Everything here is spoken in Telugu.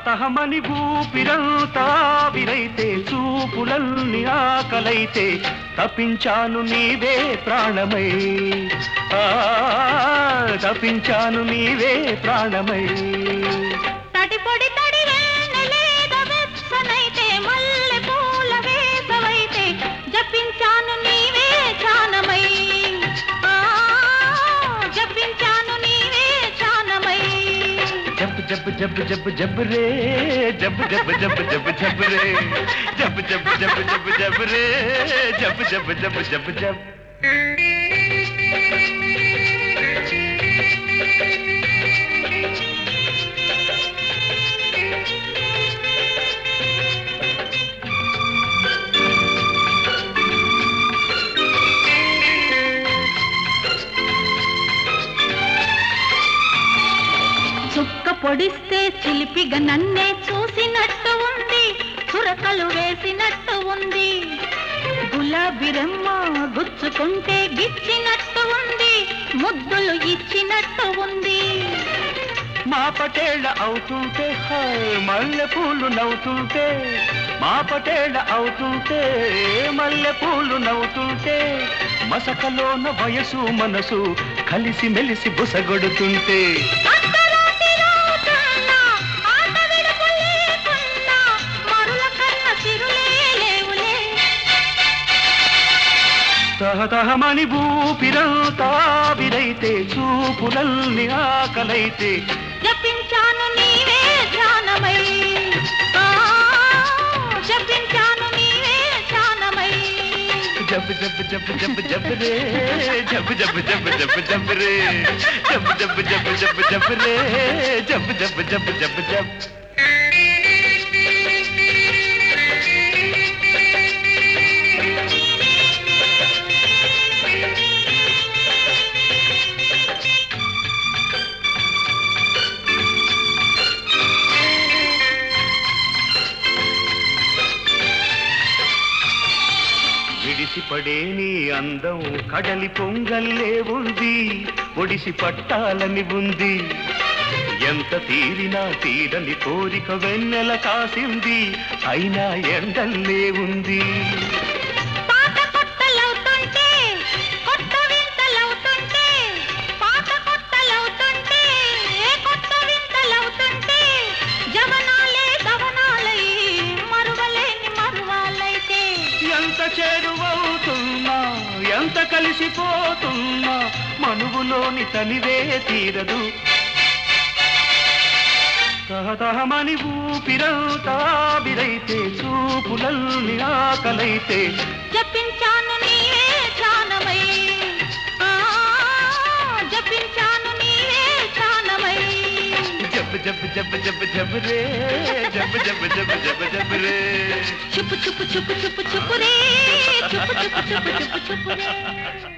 తహతహమని ఊపిరంతా విరైతే చూపులల్ని ఆకలైతే తప్పించాను నీవే ప్రాణమై ఆ తప్పించాను నీవే ప్రాణమై తడిపొడి తడి వేనలేద వెచ్చనైతే మల్లె పూల వేసవైతే జపించాను నీవే చానమై ఆ, జపించాను నీవే చానమై జబ్ జబ్ జబ్ జబ్ జబ్ రే జబ్ జబ్ జబ్ జబ్ జబ్ రే జబ్ జబ్ జబ్ జబ్ జబ్ రే జబ్ జబ్ జబ్ జబ్ జబ్ చుక్క పొడిస్తే చిలిపిగా నన్నే చూసినట్టు ఉంది చురకలు వేసినట్టు ఉంది గులాబీ రెమ్మ గుచ్చుకుంటే గిచ్చినట్టు ఉంది ముద్దులు ఇచ్చినట్టు ఉంది మా పటేళ్ళ అవుతుంటే హాయ్ మల్లె పూలు నవ్వుతుంటే మా పటేళ్ళ అవుతుంటే మల్లె పూలు నవ్వుతుంటే మసకలోన వయసు మనసు కలిసి మెలిసి బుసగొడుతుంటే అర్ధరాత్రి రాతున్నా, ఆట విడుపు లేకున్నా, మరుల కన్న చిరులే లేవులే. తహతహమని ఊపిరంతా విరైతే చూపులల్ని ఆకలైతే జపించాను నీవే ధ్యానమై ఆ, జపించాను నీవే ధ్యానమై జబ్ జబ్ జబ్ జబ్ జబ్ రే జబ్ జబ్ జబ్ జబ్ జబ్ రే జబ్ జబ్ జబ్ జబ్ జబ్ రే జబ్ జబ్ జబ్ జబ్ జబ్ విడిసిపడే నీ అందం కడలి పొంగల్లే ఉంది ఒడిసి పట్టాలని ఉంది ఎంత తీరినా తీరని కోరిక వెన్నెల కాసింది అయినా ఎండల్లే ఉంది పాత కొత్తలవుతుంటే కొత్త వింతలవుతుంటే పాత కొత్తలవుతుంటే కొత్త వింతలవుతుంటే జవనాలే దవనాలై మరువలేని మరువాలైతే ఎంత చేరువవుతున్నా ఎంత కలిసిపోతున్నా మనువులోని తనివే తీరదు తహతహమని ఊపిరంతా విరైతే చూపులల్ని ఆకలైతే జపించాను నీవే ధ్యానమై ఆ, జపించాను నీవే ధ్యానమై జబ్ జబ్ జబ్ జబ్ జబ్ రే జబ్ జబ్ జబ్ జబ్ జబ్ రే చుపు చుపు చుపు చుపు చుపు రే చుపు చుపు చుపు చుపు చుపు రే